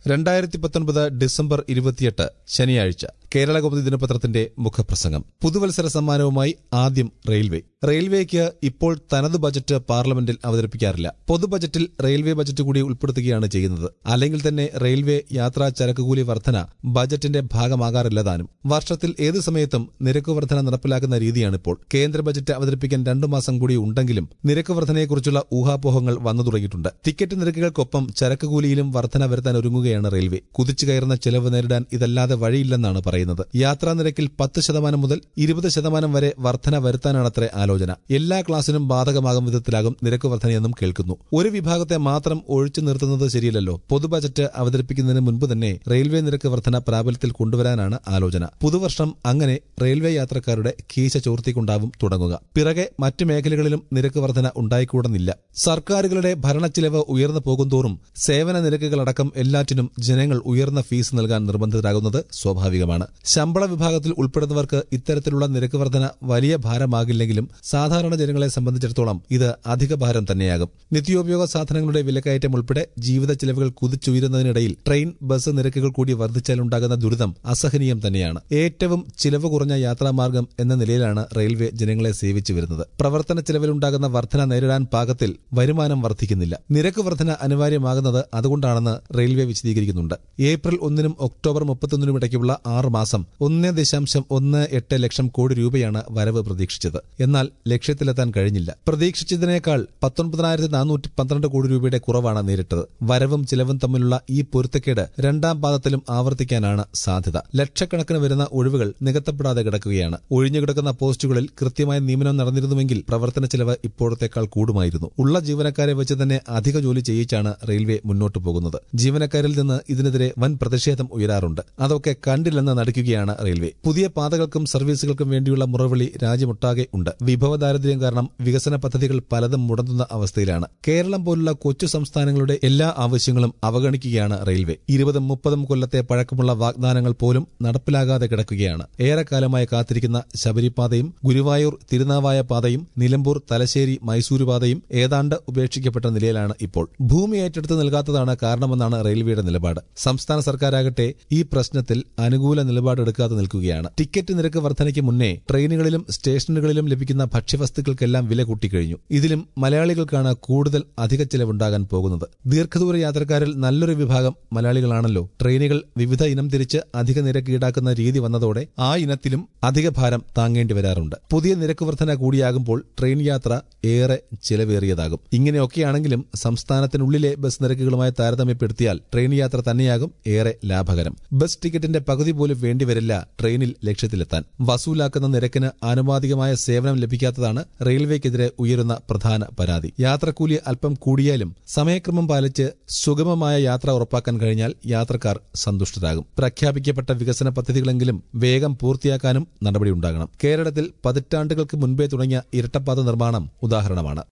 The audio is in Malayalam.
രണ്ടായിരത്തി പത്തൊൻപത് ഡിസംബർ ഇരുപത്തിയെട്ട് ശനിയാഴ്ച കേരള കൗമുദി ദിനപത്രത്തിന്റെ മുഖപ്രസംഗം പുതുവത്സര സമ്മാനവുമായി ആദ്യം റെയിൽവേ റെയിൽവേക്ക് ഇപ്പോൾ തനത് ബജറ്റ് പാർലമെന്റിൽ അവതരിപ്പിക്കാറില്ല പൊതു ബജറ്റിൽ റെയിൽവേ ബജറ്റ് കൂടി ഉൾപ്പെടുത്തുകയാണ് ചെയ്യുന്നത് അല്ലെങ്കിൽ തന്നെ റെയിൽവേ യാത്രാ ചരക്കുകൂലി വർധന ബജറ്റിന്റെ ഭാഗമാകാറില്ല താനും വർഷത്തിൽ ഏത് സമയത്തും നിരക്ക് വർധന നടപ്പിലാക്കുന്ന രീതിയാണിപ്പോൾ കേന്ദ്ര ബജറ്റ് അവതരിപ്പിക്കാൻ രണ്ടു മാസം കൂടി ഉണ്ടെങ്കിലും നിരക്ക് വർധനയെക്കുറിച്ചുള്ള ഊഹാപോഹങ്ങൾ വന്നു തുടങ്ങിയിട്ടുണ്ട് ടിക്കറ്റ് നിരക്കുകൾക്കൊപ്പം ചരക്കുകൂലിയിലും വർധന വരുത്താൻ ഒരുങ്ങുകയാണ് റെയിൽവേ കുതിച്ചു കയറുന്ന ചെലവ് നേരിടാൻ ഇതല്ലാതെ വഴിയില്ലെന്നാണ് പറയുന്നത് യാത്രാ നിരക്കിൽ പത്ത് ശതമാനം മുതൽ ഇരുപത് ശതമാനം വരെ വർധന വരുത്താനാണത്രേ ആലോചന എല്ലാ ക്ലാസിനും ബാധകമാകും വിധത്തിലാകും നിരക്ക് വർധനയെന്നും കേൾക്കുന്നു ഒരു വിഭാഗത്തെ മാത്രം ഒഴിച്ചു നിർത്തുന്നത് ശരിയല്ലല്ലോ പൊതു ബജറ്റ് അവതരിപ്പിക്കുന്നതിന് മുൻപ് തന്നെ റെയിൽവേ നിരക്ക് വർധന പ്രാബല്യത്തിൽ കൊണ്ടുവരാനാണ് ആലോചന പുതുവർഷം അങ്ങനെ റെയിൽവേ യാത്രക്കാരുടെ കീശ ചോർത്തിക്കൊണ്ടാവും തുടങ്ങുക പിറകെ മറ്റു മേഖലകളിലും നിരക്ക് വർധന ഉണ്ടായിക്കൂടുന്നില്ല സർക്കാരുകളുടെ ഭരണച്ചിലവ് ഉയർന്നു പോകുന്തോറും സേവന നിരക്കുകളടക്കം എല്ലാറ്റിനും ജനങ്ങൾ ഉയർന്ന ഫീസ് നൽകാൻ നിർബന്ധിതരാകുന്നത് സ്വാഭാവികമാണ് ശമ്പള വിഭാഗത്തിൽ ഉൾപ്പെടുന്നവർക്ക് ഇത്തരത്തിലുള്ള നിരക്ക് വർധന വലിയ ഭാരമാകില്ലെങ്കിലും സാധാരണ ജനങ്ങളെ സംബന്ധിച്ചിടത്തോളം ഇത് അധിക ഭാരം തന്നെയാകും നിത്യോപയോഗ സാധനങ്ങളുടെ വിലക്കയറ്റം ഉൾപ്പെടെ ജീവിത ചെലവുകൾ കുതിച്ചുയരുന്നതിനിടയിൽ ട്രെയിൻ ബസ് നിരക്കുകൾ കൂടി വർദ്ധിച്ചാലുണ്ടാകുന്ന ദുരിതം അസഹനീയം തന്നെയാണ് ഏറ്റവും ചിലവ് കുറഞ്ഞ യാത്രാമാർഗം എന്ന നിലയിലാണ് റെയിൽവേ ജനങ്ങളെ സേവിച്ചു വരുന്നത് പ്രവർത്തന ചെലവിലുണ്ടാകുന്ന വർധന നേരിടാൻ പാകത്തിൽ വരുമാനം വർദ്ധിക്കുന്നില്ല നിരക്ക് വർധന അനിവാര്യമാകുന്നത് അതുകൊണ്ടാണെന്ന് റെയിൽവേ വിശദീകരിക്കുന്നുണ്ട് ഏപ്രിൽ ഒന്നിനും ഒക്ടോബർ മുപ്പത്തൊന്നിനും ഇടയ്ക്കുള്ള ആറ് മാസം ഒന്ന് ദശാംശം ഒന്ന് എട്ട് ലക്ഷം കോടി രൂപയാണ് വരവ് പ്രതീക്ഷിച്ചത് എന്നാൽ ലക്ഷ്യത്തിലെത്താൻ കഴിഞ്ഞില്ല പ്രതീക്ഷിച്ചതിനേക്കാൾ പത്തൊൻപതിനായിരത്തി നാനൂറ്റി പന്ത്രണ്ട് കോടി രൂപയുടെ കുറവാണ് നേരിട്ടത് വരവും ചിലവും തമ്മിലുള്ള ഈ പൊരുത്തക്കേട് രണ്ടാം പാദത്തിലും ആവർത്തിക്കാനാണ് സാധ്യത ലക്ഷക്കണക്കിന് വരുന്ന ഒഴിവുകൾ നികത്തപ്പെടാതെ കിടക്കുകയാണ് ഒഴിഞ്ഞുകിടക്കുന്ന പോസ്റ്റുകളിൽ കൃത്യമായ നിയമനം നടന്നിരുന്നുവെങ്കിൽ പ്രവർത്തന ചെലവ് ഇപ്പോഴത്തേക്കാൾ കൂടുമായിരുന്നു ഉള്ള ജീവനക്കാരെ വെച്ച് തന്നെ അധിക ജോലി ചെയ്യിച്ചാണ് റെയിൽവേ മുന്നോട്ടു പോകുന്നത് ജീവനക്കാരിൽ നിന്ന് ഇതിനെതിരെ വൻ പ്രതിഷേധം ഉയരാറുണ്ട് അതൊക്കെ കണ്ടില്ലെന്ന് നടിക്കുകയാണ് റെയിൽവേ പുതിയ പാതകൾക്കും സർവീസുകൾക്കും വേണ്ടിയുള്ള മുറവിളി രാജ്യമൊട്ടാകെ ഉണ്ട് വിഭവ ദാരിദ്ര്യം കാരണം വികസന പദ്ധതികൾ പലതും മുടങ്ങുന്ന അവസ്ഥയിലാണ് കേരളം പോലുള്ള കൊച്ചു സംസ്ഥാനങ്ങളുടെ എല്ലാ ആവശ്യങ്ങളും അവഗണിക്കുകയാണ് റെയിൽവേ ഇരുപതും മുപ്പതും കൊല്ലത്തെ പഴക്കമുള്ള വാഗ്ദാനങ്ങൾ പോലും നടപ്പിലാകാതെ കിടക്കുകയാണ് ഏറെക്കാലമായി കാത്തിരിക്കുന്ന ശബരിപാതയും ഗുരുവായൂർ തിരുനാവായ പാതയും നിലമ്പൂർ തലശ്ശേരി മൈസൂരു പാതയും ഏതാണ്ട് ഉപേക്ഷിക്കപ്പെട്ട നിലയിലാണ് ഇപ്പോൾ ഭൂമി ഏറ്റെടുത്ത് നൽകാത്തതാണ് കാരണമെന്നാണ് റെയിൽവേയുടെ നിലപാട് സംസ്ഥാന സർക്കാരാകട്ടെ ഈ പ്രശ്നത്തിൽ അനുകൂല നിലപാടെടുക്കാതെ നിൽക്കുകയാണ് ടിക്കറ്റ് നിരക്ക് വർധനയ്ക്ക് മുന്നേ ട്രെയിനുകളിലും സ്റ്റേഷനുകളിലും ലഭിക്കുന്ന ഭക്ഷ്യവസ്തുക്കൾക്കെല്ലാം വില കൂട്ടിക്കഴിഞ്ഞു ഇതിലും മലയാളികൾക്കാണ് കൂടുതൽ അധിക ചെലവുണ്ടാകാൻ പോകുന്നത് ദീർഘദൂര യാത്രക്കാരിൽ നല്ലൊരു വിഭാഗം മലയാളികളാണല്ലോ ട്രെയിനുകൾ വിവിധ ഇനം തിരിച്ച് അധിക നിരക്ക് ഈടാക്കുന്ന രീതി വന്നതോടെ ആ ഇനത്തിലും അധിക ഭാരം താങ്ങേണ്ടി വരാറുണ്ട് പുതിയ നിരക്ക് വർധന കൂടിയാകുമ്പോൾ ട്രെയിൻ യാത്ര ഏറെ ചിലവേറിയതാകും ഇങ്ങനെയൊക്കെയാണെങ്കിലും സംസ്ഥാനത്തിനുള്ളിലെ ബസ് നിരക്കുകളുമായി താരതമ്യപ്പെടുത്തിയാൽ ട്രെയിൻ യാത്ര തന്നെയാകും ഏറെ ലാഭകരം ബസ് ടിക്കറ്റിന്റെ പകുതി പോലും വേണ്ടിവരില്ല ട്രെയിനിൽ ലക്ഷ്യത്തിലെത്താൻ വസൂലാക്കുന്ന നിരക്കിന് ആനുപാതികമായ സേവനം ലഭിക്കാത്തതാണ് റെയിൽവേക്കെതിരെ ഉയരുന്ന പ്രധാന പരാതി യാത്രക്കൂലി അല്പം കൂടിയാലും സമയക്രമം പാലിച്ച് സുഗമമായ യാത്ര ഉറപ്പാക്കാൻ കഴിഞ്ഞാൽ യാത്രക്കാർ സന്തുഷ്ടരാകും പ്രഖ്യാപിക്കപ്പെട്ട വികസന പദ്ധതികളെങ്കിലും വേഗം പൂർത്തിയാക്കാനും നടപടിയുണ്ടാകണം കേരളത്തിൽ പതിറ്റാണ്ടുകൾക്ക് മുൻപേ തുടങ്ങിയ ഇരട്ടപ്പാത നിർമ്മാണം ഉദാഹരണമാണ്